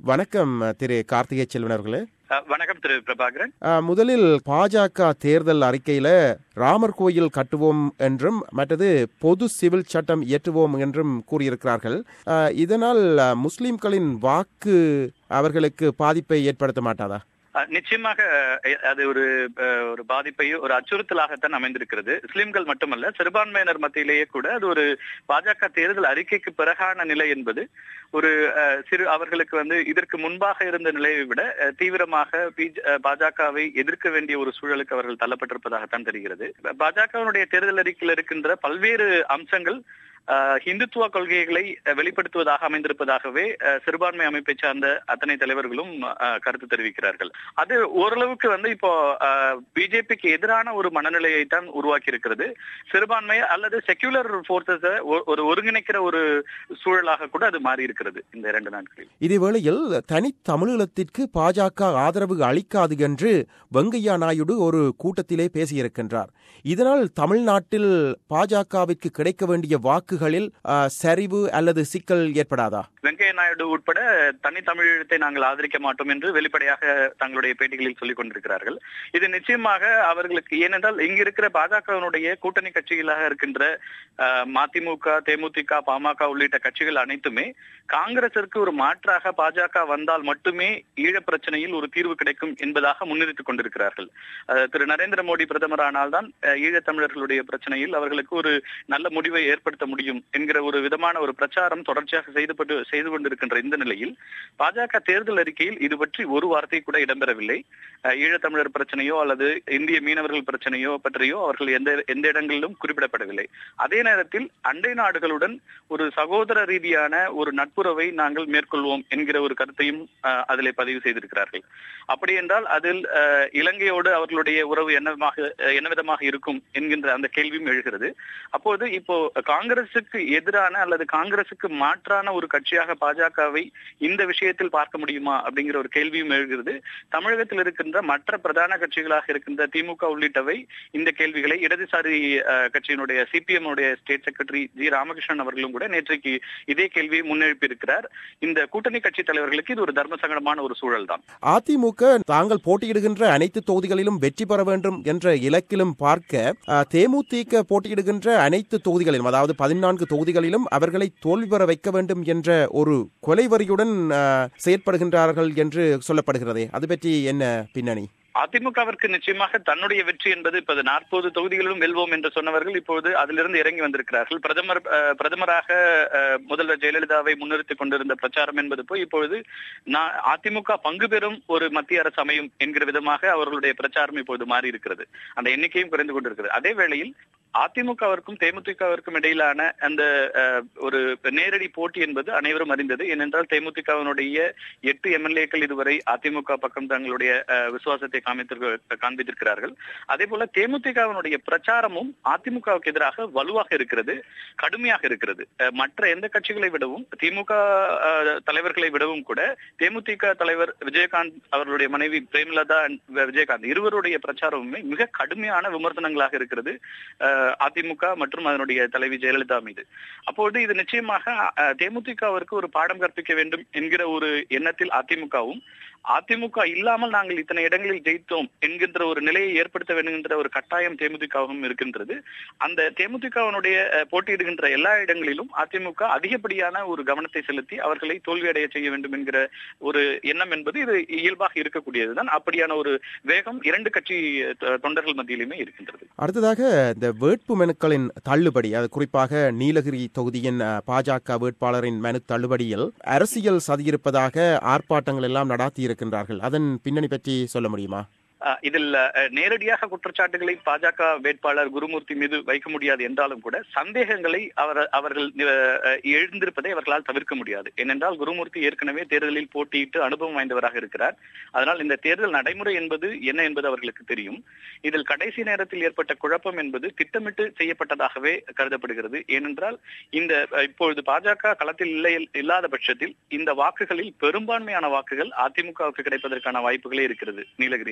வணக்கம் திரு கார்த்திகை செல்வன் அவர்களே அஹ், வணக்கம் திரு பிரபாகரன் அஹ், முதலில் பாஜக தேர்தல் அறிக்கையில ராமர் கோயில் கட்டுவோம் என்றும் மற்றது பொது சிவில் சட்டம் இயற்றுவோம் என்றும் கூறியிருக்கிறார்கள் அஹ், இதனால் அஹ், முஸ்லிம்களின் வாக்கு அவர்களுக்கு பாதிப்பை ஏற்படுத்த மாட்டாதா அஹ், நிச்சயமாக அஹ், அது ஒரு அஹ், ஒரு பாதிப்பையும் ஒரு அச்சுறுத்தலாகத்தான் அமைந்திருக்கிறது முஸ்லிம்கள் மட்டுமல்ல சிறுபான்மையினர் மத்தியிலேயே கூட அது ஒரு பாஜக தேர்தல் அறிக்கைக்கு பிறகான நிலை என்பது ஒரு அஹ், சிறு அவர்களுக்கு வந்து இதற்கு முன்பாக இருந்த நிலையை விட அஹ், தீவிரமாக பி- அஹ், பாஜகவை எதிர்க்க வேண்டிய ஒரு சூழலுக்கு அவர்கள் தள்ளப்பட்டிருப்பதாகத்தான் தெரிகிறது பாஜகவினுடைய தேர்தல் அறிக்கையில் இருக்கின்ற பல்வேறு அம்சங்கள் அஹ், இந்துத்துவ கொள்கைகளை அஹ், வெளிப்படுத்துவதாக அமைந்திருப்பதாகவே அஹ், சிறுபான்மை அமைப்பை சார்ந்த அத்தனை தலைவர்களும் அஹ், கருத்து தெரிவிக்கிறார்கள் அது ஓரளவுக்கு வந்து இப்போ பிஜேபிக்கு எதிரான ஒரு மனநிலையை தான் உருவாக்கி இருக்கிறது சிறுபான்மை அல்லது செக்யூலர் போர்சஸ ஒரு ஒருங்கிணைக்கிற ஒரு சூழலாக கூட அது மாறி இருக்கிறது இந்த இரண்டு நாட்களில் இதேவேளையில் தனி தமிழீழத்திற்கு பாஜக ஆதரவு அளிக்காது என்று வெங்கையா நாயுடு ஒரு கூட்டத்திலே பேசியிருக்கின்றார் இதனால் தமிழ்நாட்டில் பாஜகவிற்கு கிடைக்க வேண்டிய வாக்குகளில் அஹ், சரிவு அல்லது சிக்கல் ஏற்படாதா வெங்கையா நாயுடு உட்பட தனி தமிழீழத்தை நாங்கள் ஆதரிக்க மாட்டோம் என்று வெளிப்படையாக தங்களுடைய பேட்டிகளில் சொல்லிக் கொண்டிருக்கிறார்கள் இது நிச்சயமாக அவர்களுக்கு ஏனென்றால் இங்க இருக்கிற பாஜகவினுடைய கூட்டணி கட்சிகளாக இருக்கின்ற அஹ், மதிமுக தேமுதிக பாமக உள்ளிட்ட கட்சிகள் அனைத்துமே காங்கிரசிற்கு ஒரு மாற்றாக பாஜக வந்தால் மட்டுமே ஈழப் பிரச்சனையில் ஒரு தீர்வு கிடைக்கும் என்பதாக முன்னிறுத்திக் கொண்டிருக்கிறார்கள் அஹ், திரு நரேந்திர மோடி பிரதமரானால்தான் அஹ், ஈழத் தமிழர்களுடைய பிரச்சனையில் அவர்களுக்கு ஒரு நல்ல முடிவை ஏற்படுத்த முடியும் என்கிற ஒரு விதமான ஒரு பிரச்சாரம் தொடர்ச்சியாக செய்துபட்டு செய்து கொண்டிருக்கின்ற இந்த நிலையில் பாஜக தேர்தல் அறிக்கையில் இது பற்றி ஒரு வார்த்தை கூட இடம்பெறவில்லை அஹ், ஈழத்தமிழர் பிரச்சனையோ அல்லது இந்திய மீனவர்கள் பிரச்சனையோ பற்றியோ அவர்கள் எந்த எந்த இடங்களிலும் குறிப்பிடப்படவில்லை அதே நேரத்தில் அண்டை நாடுகளுடன் ஒரு சகோதர ரீதியான ஒரு நட்புறவை நாங்கள் மேற்கொள்வோம் என்கிற ஒரு கருத்தையும் அஹ், அதிலே பதிவு செய்திருக்கிறார்கள் அப்படி என்றால் அதில் அஹ், இலங்கையோடு அவர்களுடைய உறவு என்னமாக அஹ், என்ன விதமாக இருக்கும் என்கின்ற அந்த கேள்வியும் எழுகிறது அப்போது இப்போ காங்கிரசுக்கு எதிரான அல்லது காங்கிரசுக்கு மாற்றான ஒரு கட்சியாக பாஜகவை இந்த விஷயத்தில் பார்க்க முடியுமா அப்படிங்கிற ஒரு கேள்வியும் எழுகிறது தமிழகத்தில் இருக்கின்ற மற்ற பிரதான கட்சிகளாக இருக்கின்ற திமுக உள்ளிட்டவை இந்த கேள்விகளை இடதுசாரி அஹ், கட்சியினுடைய சிபிஎம் உடைய ஸ்டேட் செக்ரட்டரி ஜி ராமகிருஷ்ணன் அவர்களும் கூட நேற்றைக்கு இதே கேள்வியை முன்னெழுப்பி இருக்கிறார் இந்த கூட்டணி கட்சி தலைவர்களுக்கு இது ஒரு தர்ம சங்கடமான ஒரு சூழல் தான் அதிமுக தாங்கள் போட்டியிடுகின்ற அனைத்து தொகுதிகளிலும் வெற்றி பெற வேண்டும் என்ற இலக்கிலும் பார்க்க அஹ், தேமுதிக போட்டியிடுகின்ற அனைத்து தொகுதிகளிலும் அதாவது பதினான்கு தொகுதிகளிலும் அவர்களை தோல்வி பெற வைக்க வேண்டும் என்ற ஒரு கொலைவரியுடன் அஹ், செயற்படுகின்றார்கள் என்று சொல்லப்படுகிறதே அது பற்றி என்ன பின்னணி அதிமுகவிற்கு நிச்சயமாக தன்னுடைய வெற்றி என்பது இப்போது நாற்பது தொகுதிகளிலும் வெல்வோம் என்று சொன்னவர்கள் இப்போது அதிலிருந்து இறங்கி வந்திருக்கிறார்கள் பிரதமர் அஹ், பிரதமராக அஹ், முதல்வர் ஜெயலலிதாவை முன்னிறுத்திக் கொண்டிருந்த பிரச்சாரம் என்பது போய் இப்பொழுது நான் அதிமுக பங்கு பெறும் ஒரு மத்திய அரசு அமையும் என்கிற விதமாக அவர்களுடைய பிரச்சாரம் இப்பொழுது மாறி இருக்கிறது அந்த எண்ணிக்கையும் குறைந்து கொண்டிருக்கிறது அதே வேளையில் அதிமுகவிற்கும் தேமுதிகவிற்கும் இடையிலான அந்த அஹ், ஒரு நேரடி போட்டி என்பது அனைவரும் அறிந்தது ஏனென்றால் தேமுதிகவினுடைய எட்டு எம்எல்ஏக்கள் இதுவரை அதிமுக பக்கம் தங்களுடைய அஹ், விசுவாசத்தை காமித்திருக்க காண்பித்திருக்கிறார்கள் அதே போல தேமுதிகவினுடைய பிரச்சாரமும் அதிமுகவுக்கு எதிராக வலுவாக இருக்கிறது கடுமையாக இருக்கிறது அஹ், மற்ற எந்த கட்சிகளை விடவும் திமுக அஹ், தலைவர்களை விடவும் கூட தேமுதிக தலைவர் விஜயகாந்த் அவர்களுடைய மனைவி பிரேமலதா and விஜயகாந்த் இருவருடைய பிரச்சாரமுமே மிக கடுமையான விமர்சனங்களாக இருக்கிறது அஹ், அதிமுக மற்றும் அதனுடைய தலைவி ஜெயலலிதா மீது அப்போது இது நிச்சயமாக அஹ், தேமுதிகவிற்கு ஒரு பாடம் கற்பிக்க வேண்டும் என்கிற ஒரு எண்ணத்தில் அதிமுகவும் அதிமுக இல்லாமல் நாங்கள் இத்தனை இடங்களில் ஜெயித்தோம் என்கின்ற ஒரு நிலையை ஏற்படுத்த வேண்டும் என்கின்ற ஒரு கட்டாயம் தேமுதிகவும் இருக்கின்றது அந்த தேமுதிகவினுடைய அஹ், போட்டியிடுகின்ற எல்லா இடங்களிலும் அதிமுக அதிகப்படியான ஒரு கவனத்தை செலுத்தி அவர்களை தோல்வியடைய செய்ய வேண்டும் என்கிற ஒரு எண்ணம் என்பது இது இயல்பாக இருக்கக்கூடியதுதான் அப்படியான ஒரு வேகம் இரண்டு கட்சி அஹ், தொண்டர்கள் மத்தியிலுமே இருக்கின்றது அடுத்ததாக இந்த வேட்பு மனுக்களின் தள்ளுபடி அது குறிப்பாக நீலகிரி தொகுதியின் அஹ், பாஜக வேட்பாளரின் மனு தள்ளுபடியில் அரசியல் சதியிருப்பதாக ஆர்ப்பாட்டங்கள் எல்லாம் நடத்தி இருக்கின்றார்கள் அதன் பின்னணி பற்றி சொல்ல முடியுமா அஹ் இதில் அஹ், நேரடியாக குற்றச்சாட்டுகளை பாஜக வேட்பாளர் குருமூர்த்தி மீது வைக்க முடியாது என்றாலும் கூட சந்தேகங்களை அவர் அவர்கள் அஹ், எழுந்திருப்பதை அவர்களால் தவிர்க்க முடியாது ஏனென்றால் குருமூர்த்தி ஏற்கனவே தேர்தலில் போட்டியிட்டு அனுபவம் வாய்ந்தவராக இருக்கிறார் அதனால் இந்த தேர்தல் நடைமுறை என்பது என்ன என்பது அவர்களுக்கு தெரியும் இதில் கடைசி நேரத்தில் ஏற்பட்ட குழப்பம் என்பது திட்டமிட்டு செய்யப்பட்டதாகவே கருதப்படுகிறது ஏனென்றால் இந்த அஹ், இப்பொழுது பாஜக களத்தில் இல்லை இல்லாத பட்சத்தில் இந்த வாக்குகளில் பெரும்பான்மையான வாக்குகள் அதிமுகவுக்கு கிடைப்பதற்கான வாய்ப்புகளே இருக்கிறது நீலகிரியை பொறுத்தவரை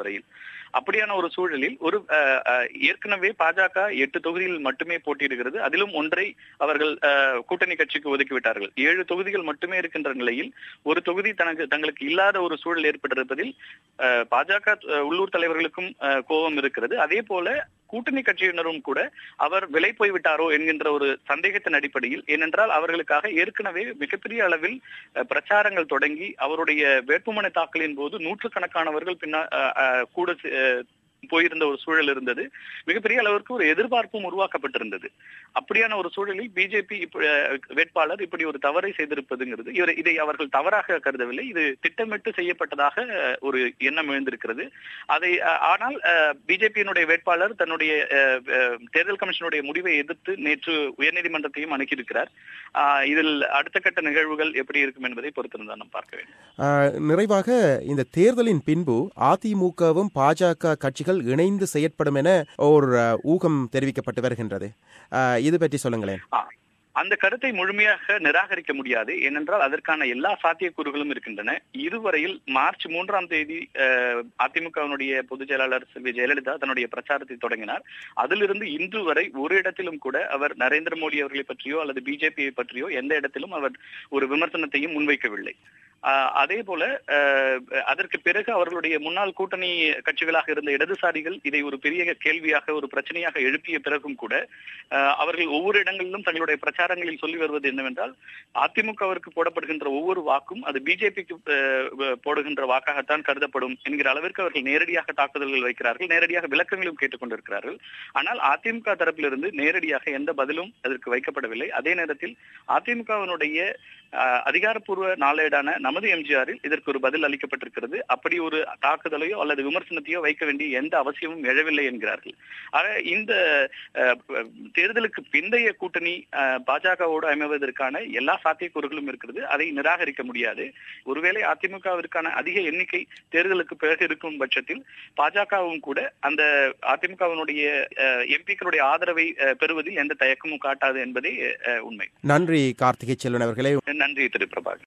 வரையில் அப்படியான ஒரு சூழலில் ஒரு அஹ், அஹ், ஏற்கனவே பாஜக எட்டு தொகுதிகளில் மட்டுமே போட்டியிடுகிறது அதிலும் ஒன்றை அவர்கள் அஹ், கூட்டணி கட்சிக்கு ஒதுக்கிவிட்டார்கள் ஏழு தொகுதிகள் மட்டுமே இருக்கின்ற நிலையில் ஒரு தொகுதி தனக்கு தங்களுக்கு இல்லாத ஒரு சூழல் ஏற்பட்டிருப்பதில் அஹ், பாஜக அஹ், உள்ளூர் தலைவர்களுக்கும் அஹ், கோபம் இருக்கிறது அதே போல கூட்டணி கட்சியினரும் கூட அவர் விலை போய்விட்டாரோ என்கின்ற ஒரு சந்தேகத்தின் அடிப்படையில் ஏனென்றால் அவர்களுக்காக ஏற்கனவே மிகப்பெரிய அளவில் அஹ், பிரச்சாரங்கள் தொடங்கி அவருடைய வேட்புமனு தாக்கலின் போது நூற்றுக்கணக்கானவர்கள் பின்னா அஹ், அஹ், கூட சே- அஹ், போயிருந்த ஒரு சூழல் இருந்தது மிகப்பெரிய அளவிற்கு ஒரு எதிர்பார்ப்பும் உருவாக்கப்பட்டிருந்தது அப்படியான ஒரு சூழலில் பிஜேபி வேட்பாளர் இப்படி ஒரு தவறை செய்திருப்பதுங்கிறது இவர் இதை அவர்கள் தவறாக கருதவில்லை இது திட்டமிட்டு செய்யப்பட்டதாக அஹ், ஒரு எண்ணம் எழுந்திருக்கிறது அதை அஹ், ஆனால் பிஜேபியினுடைய வேட்பாளர் தன்னுடைய அஹ், அஹ், தேர்தல் கமிஷனுடைய முடிவை எதிர்த்து நேற்று உயர்நீதிமன்றத்தையும் அணுகியிருக்கிறார் ஆஹ், இதில் அடுத்த கட்ட நிகழ்வுகள் எப்படி இருக்கும் என்பதை பொறுத்திருந்தான் நாம் பார்க்க வேண்டும் ஆஹ், நிறைவாக இந்த தேர்தலின் பின்பு அதிமுகவும் பாஜக கட்சிகள் இணைந்து செயற்படும் என ஒரு ஆஹ், ஊகம் தெரிவிக்கப்பட்டு வருகின்றது ஆஹ், இது பற்றி சொல்லுங்களேன் அந்த கருத்தை முழுமையாக நிராகரிக்க முடியாது ஏனென்றால் அதற்கான எல்லா சாத்தியக்கூறுகளும் இருக்கின்றன இதுவரையில் மார்ச் மூன்றாம் தேதி அஹ், அதிமுகவினுடைய பொதுச் செயலாளர் செல்வி ஜெயலலிதா தன்னுடைய பிரச்சாரத்தை தொடங்கினார் அதிலிருந்து இன்று வரை ஒரு இடத்திலும் கூட அவர் நரேந்திர மோடி அவர்களை பற்றியோ அல்லது பிஜேபியை பற்றியோ எந்த இடத்திலும் அவர் ஒரு விமர்சனத்தையும் முன்வைக்கவில்லை ஆஹ், அதே போல அஹ், அதற்கு பிறகு அவர்களுடைய முன்னாள் கூட்டணி கட்சிகளாக இருந்த இடதுசாரிகள் இதை ஒரு பெரிய கேள்வியாக ஒரு பிரச்சனையாக எழுப்பிய பிறகும் கூட அஹ், அவர்கள் ஒவ்வொரு இடங்களிலும் தங்களுடைய பிரச்சாரங்களில் சொல்லி வருவது என்னவென்றால் அதிமுகவிற்கு போடப்படுகின்ற ஒவ்வொரு வாக்கும் அது பிஜேபிக்கு போடுகின்ற வாக்காகத்தான் கருதப்படும் என்கிற அளவிற்கு அவர்கள் நேரடியாக தாக்குதல்கள் வைக்கிறார்கள் நேரடியாக விளக்கங்களும் கேட்டுக்கொண்டிருக்கிறார்கள் ஆனால் அதிமுக தரப்பிலிருந்து நேரடியாக எந்த பதிலும் அதற்கு வைக்கப்படவில்லை அதே நேரத்தில் அதிமுகவினுடைய அஹ், அதிகாரப்பூர்வ நாளேடான நமது எம்ஜிஆரில் இதற்கு ஒரு பதில் அளிக்கப்பட்டிருக்கிறது அப்படி ஒரு தாக்குதலையோ அல்லது விமர்சனத்தையோ வைக்க வேண்டிய எந்த அவசியமும் எழவில்லை என்கிறார்கள் ஆக இந்த அஹ், தேர்தலுக்கு பிந்தைய கூட்டணி அஹ், பாஜகவோடு அமைவதற்கான எல்லா சாத்தியக்கூறுகளும் இருக்கிறது அதை நிராகரிக்க முடியாது ஒருவேளை அதிமுகவிற்கான அதிக எண்ணிக்கை தேர்தலுக்கு பிறகு இருக்கும் பட்சத்தில் பாஜகவும் கூட அந்த அதிமுகவினுடைய எம்பிக்களுடைய ஆதரவை அஹ், பெறுவதில் எந்த தயக்கமும் காட்டாது என்பதே அஹ், உண்மை நன்றி கார்த்திகை செல்வன் அவர்களே நன்றி திரு பிரபாகர்